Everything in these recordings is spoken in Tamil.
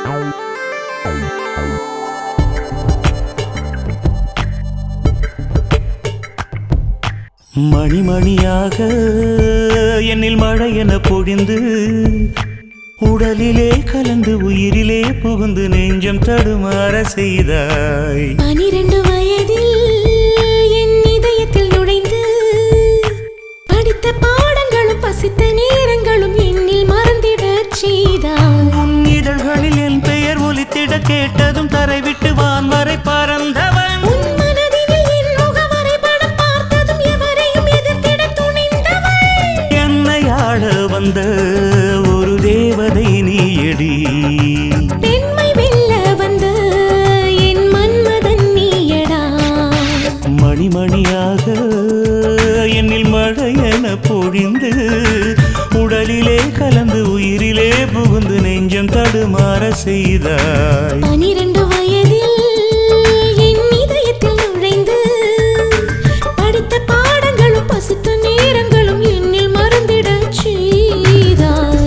மணிமணியாக என்னில் மழை என பொழிந்து உடலிலே கலந்து உயிரிலே புகுந்து நெஞ்சம் தடுமாற செய்தாய் பனிரெண்டு வயதில் என் இதயத்தில் நுழைந்து படித்த பாடங்களும் பசித்த நேரங்களும் என்னில் மறந்திடச் செய்தாய் உன் இதழ்களில் என் பெயர் ஒலித்திட கேட்டதும் தரை விட்டு வான் வரை பறந்தவன் உன் மனதினில் என் முகவரை படம் பார்த்ததும் எவரையும் எதிர்த்திட துணிந்தவன் என்னை ஆள வந்த ஒரு தேவதை நீயடி பெண்மை வெல்ல வந்த என் மன்மதன் நீயடா மணிமணியாக என்னில் மழை என பொழிந்து உடலிலே கலந்து உயிரிலே புகுந்து நெஞ்சம் தடுமாற செய்தாய் பனிரெண்டு வயதில் என் இதயத்தில் நுழைந்து படித்த பாடங்களும் பசித்த நேரங்களும் என்னில் மறந்திடச் செய்தாய்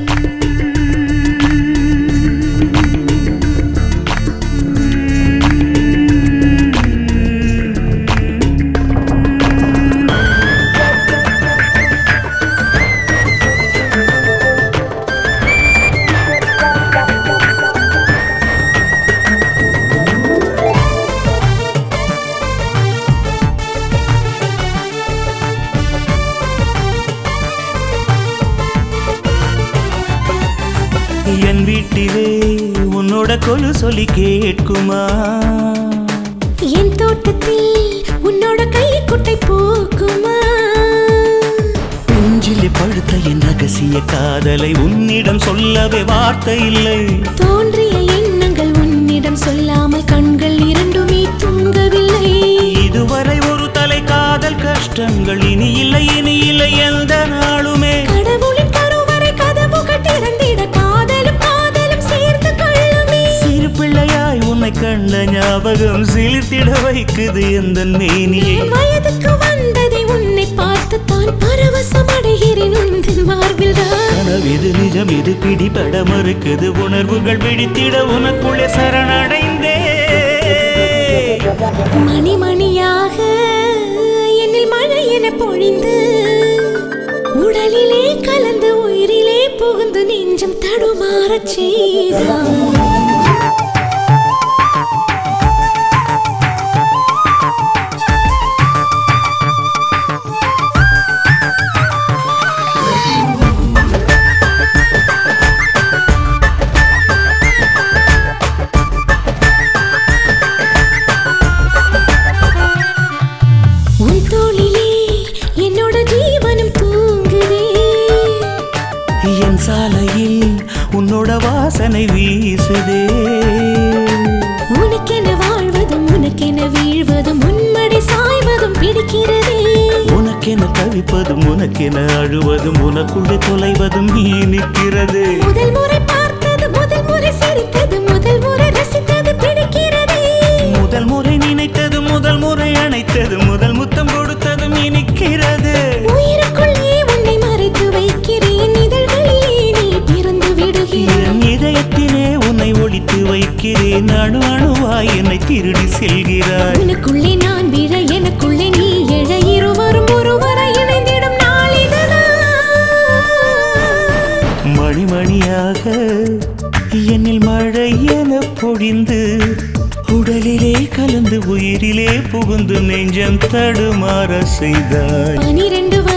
என் வீட்டிலே உன்னோட கொலு சொல்லி கேட்குமா என் தோட்டத்தில் உன்னோட கை குட்டை போக்குமா நெஞ்சிலே பழுத்த என் ரகசிய காதலை உன்னிடம் சொல்லவே வார்த்தை இல்லை தோன்றிய எண்ணங்கள் உன்னிடம் சொல்லாமல் கண்கள் இரண்டுமே தூங்கவில்லை இதுவரை ஒரு தலை காதல் கஷ்டங்கள் இனி இல்லை இனி இல்லை எந்த நாளுமே கடவுளின் கருவறை கதவுகள் திறந்திட காதலும் காதலும் சேர்ந்து கொள்ளுமே சிறு பிள்ளையாய் உன்னை கண்ட ஞாபகம் சிலிர்த்திட வைக்குது எந்த மேனியை என் வயதுக்கு வந்ததை உன்னை பார்த்து தான் பரவசம் அடைகிறேன் உந்தன் மார்பில் கனவிது நிஜம் இது பிடிபட மறுக்குது உணர்வுகள் பிடித்திட உனக்குள்ளே சரணடைந்தே மணி மணியாக என்னில் மழை என பொழிந்து உடலிலே கலந்து உயிரிலே புகுந்து நெஞ்சம் தடுமாறச் செய்தாய் உன் தோளிலே என்னோட ஜீவனம் தூங்குதே என் சாலையில் உன்னோட வாசனை வீசுதே உனக்கென வாழ்வதும் உனக்கென வீழ்வதும் உன்மடி சாய்வதும் பிடிக்கிறதே உனக்கென தவிப்பதும் உனக்கென அழுவதும் உனக்குள்ளே தொலைவதும் நீ நிற்கிறது முதல் முறை பார்த்தது முதல் முறை சிரித்தது முதல் முறை ரசித்தது பிடிக்கிறதே முதல் முறை நினைத்தது முதல் முறை அணைத்தது முதல் முத்தம் கொடுத்ததும் இனிக்கிறது உயிருக்குள்ளே உன்னை மறைத்து வைக்கிறேன் இதழ்களிலே நீ பிறந்து விடுகிறாய் என் இதயத்திலே உன்னை ஒழித்து வைக்கிறேன் அணு அணுவாய் என்னை திருடி செல்கிறாய் உனக்குள்ளே நான் விழ எனக்குள்ளே நீ எழ இருவரும் ஒருவரை இணைந்திடும் நாள் இதுதான் மணிமணியாக என்னில் மழை என பொழிந்து உடலிலே கலந்து உயிரிலே புகுந்து நெஞ்சம் தடுமாற செய்தாய் பனிரெண்டு